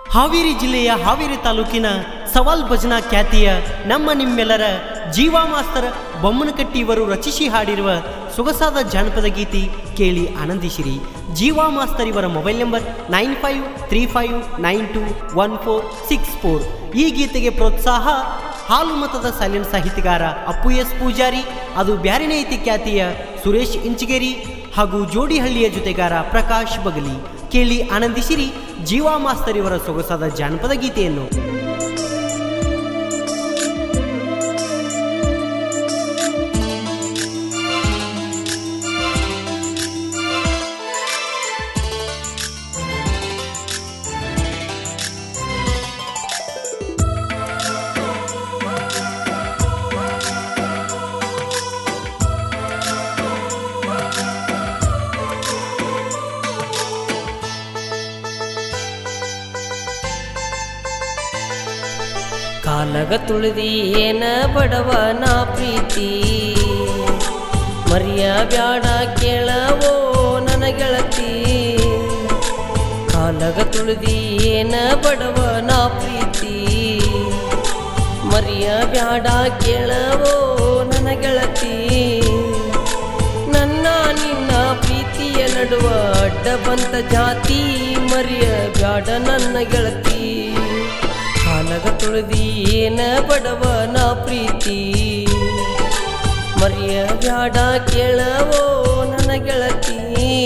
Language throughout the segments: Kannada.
ಹಾವೇರಿ ಜಿಲ್ಲೆಯ ಹಾವೇರಿ ತಾಲೂಕಿನ ಸವಾಲ್ ಭಜನಾ ಖ್ಯಾತಿಯ ನಮ್ಮ ನಿಮ್ಮೆಲ್ಲರ ಜೀವಾ ಮಾಸ್ತರ್ ಬೊಮ್ಮನಕಟ್ಟಿ ಇವರು ರಚಿಸಿ ಹಾಡಿರುವ ಸೊಗಸಾದ ಜಾನಪದ ಗೀತೆ ಕೇಳಿ ಆನಂದಿಸಿರಿ ಜೀವಾ ಮಾಸ್ತರ್ ಇವರ mobile number nine five three five nine two one four six four ಈ ಗೀತೆಗೆ ಪ್ರೋತ್ಸಾಹ ಹಾಲು ಮತದ ಸೈಲೆಂಟ್ ಸಾಹಿತ್ಯಗಾರ ಅಪ್ಪು ಎಸ್ ಪೂಜಾರಿ ಅದು ಬ್ಯಾರಿನ ಐತಿ ಖ್ಯಾತಿಯ ಸುರೇಶ್ ಇಂಚಗೇರಿ ಹಾಗೂ ಜೋಡಿಹಳ್ಳಿಯ ಜೊತೆಗಾರ ಪ್ರಕಾಶ್ ಬಗಲಿ ಕೇಳಿ ಆನಂದಿಸಿರಿ ಜೀವಾ ಮಾಸ್ತರ್ ಇವರ ಸೊಗಸಾದ ಜಾನಪದ ಗೀತೆಯನ್ನು ಕಾಲಗ ತುಳಿದಿ ಏನ ಬಡವನ ಪ್ರೀತಿ ಮರಿಯ ಬ್ಯಾಡ ಕೇಳವೋ ನನ್ನ ಗೆಳತಿ ಕಾಲಗ ತುಳಿದಿ ಏನ ಬಡವನ ಪ್ರೀತಿ ಮರಿಯ ಬ್ಯಾಡ ಕೇಳವೋ ನನ್ನ ಗೆಳತಿ ನನ್ನ ನಿನ್ನ ಪ್ರೀತಿಯ ನಡುವ ಅಡ್ಡ ಬಂತ ಜಾತಿ ಮರಿಯ ಬ್ಯಾಡ ನನ್ನ ಗೆಳತಿ ಕಾಲಗ ತುಳಿದಿ ಏನ ಬಡವನ ಪ್ರೀತಿ ಮರಿಯ ಬ್ಯಾಡ ಕೇಳವೋ ನನ್ನ ಗೆಳತಿ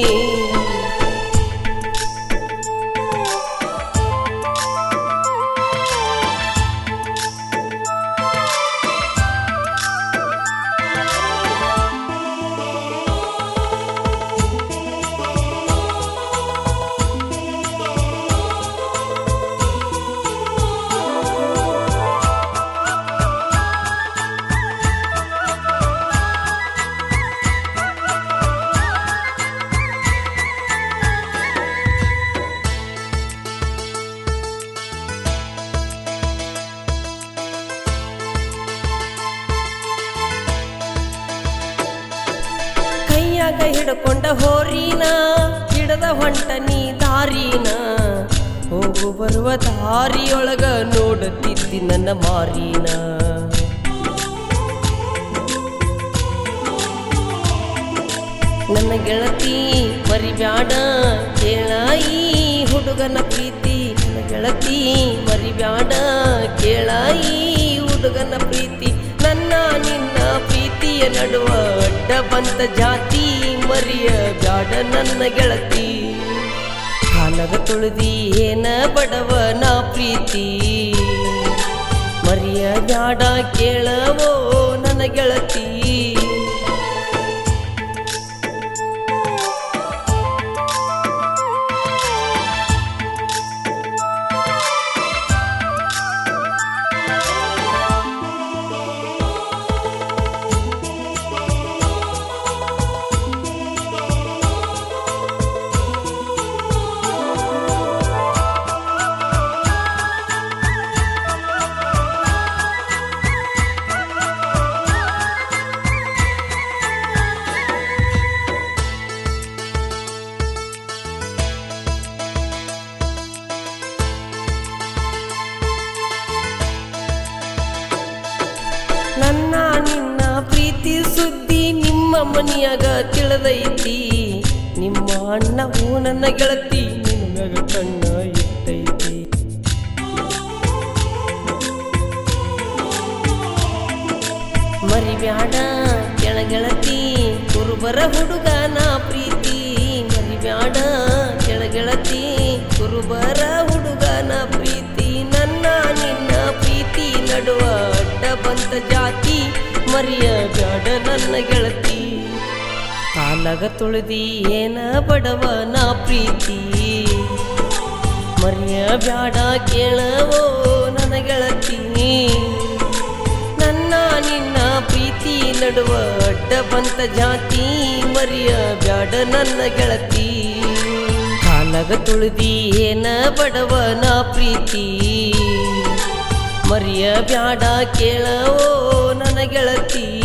ಕೈಯಾಗ ಹಿಡ್ಕೊಂಡ ಹೋರಿನ ಹಿಡದ ಹೊಂಟ ನೀ ದಾರಿನ ಹೋಗು ಬರುವ ದಾರಿಯೊಳಗ ನೋಡುತ್ತಿದ್ದಿ ನನ್ನ ಮಾರಿನ ನನ್ನ ಗೆಳತಿ ಮರಿಬ್ಯಾಡ ಕೇಳ ಈ ಹುಡುಗನ ಪ್ರೀತಿ ನನ್ನ ಗೆಳತಿ ಮರಿಬ್ಯಾಡ ಕೇಳ ಈ ಹುಡುಗನ ಪ್ರೀತಿ ನನ್ನ ನಿನ್ನ ಪ್ರೀತಿಯ ನಡುವ ಅಡ್ಡ ಬಂತ ಜಾತಿ ಮರಿಯ ಬ್ಯಾಡ ನನ್ನ ಗೆಳತಿ ಕಾಲಗ ತುಳಿದಿ ಏನ ಬಡವನ ಪ್ರೀತಿ ಮರಿಯ ಬ್ಯಾಡ ಕೇಳವೋ ನನ್ನ ಗೆಳತಿ ನನ್ನ ನಿನ್ನ ಪ್ರೀತಿ ಸುದ್ದಿ ನಿಮ್ಮ ಮನೆಯಾಗ ತಿಳಿದೈತಿ ನಿಮ್ಮ ಅಣ್ಣವು ನನ್ನ ಗೆಳತಿ ನಿನ್ನ ಮ್ಯಾಗ ಕಣ್ಣ ಇಟ್ಟೈತಿ ಮರಿಬ್ಯಾಡ ಕೆಳಗೆಳತಿ ಕುರುಬರ ಹುಡುಗನ ಪ್ರೀತಿ ಮರಿಬ್ಯಾಡ ಕೆಳಗೆಳತಿ ಕುರುಬರ ಹುಡುಗನ ಪ್ರೀತಿ ನನ್ನ ನಿನ್ನ ಪ್ರೀತಿ ನಡುವ ಅಡ್ಡ ಬಂತ ಜಾತಿ ಮರಿಯ ಬ್ಯಾಡ ನನ್ನ ಗೆಳತಿ ಕಾಲಗ ತುಳಿದಿ ಏನ ಬಡವನ ಪ್ರೀತಿ ಮರಿಯ ಬ್ಯಾಡ ಕೇಳವೋ ನನ್ನ ಗೆಳತಿ ನನ್ನ ನಿನ್ನ ಪ್ರೀತಿ ನಡುವ ಅಡ್ಡ ಬಂತ ಜಾತಿ ಮರಿಯ ಬ್ಯಾಡ ನನ್ನ ಗೆಳತಿ ಕಾಲಗ ತುಳಿದಿ ಏನ ಬಡವನ ಪ್ರೀತಿ ಮರಿಯ ಬ್ಯಾಡ ಕೇಳವೋ ನನ್ನ ಗೆಳತಿ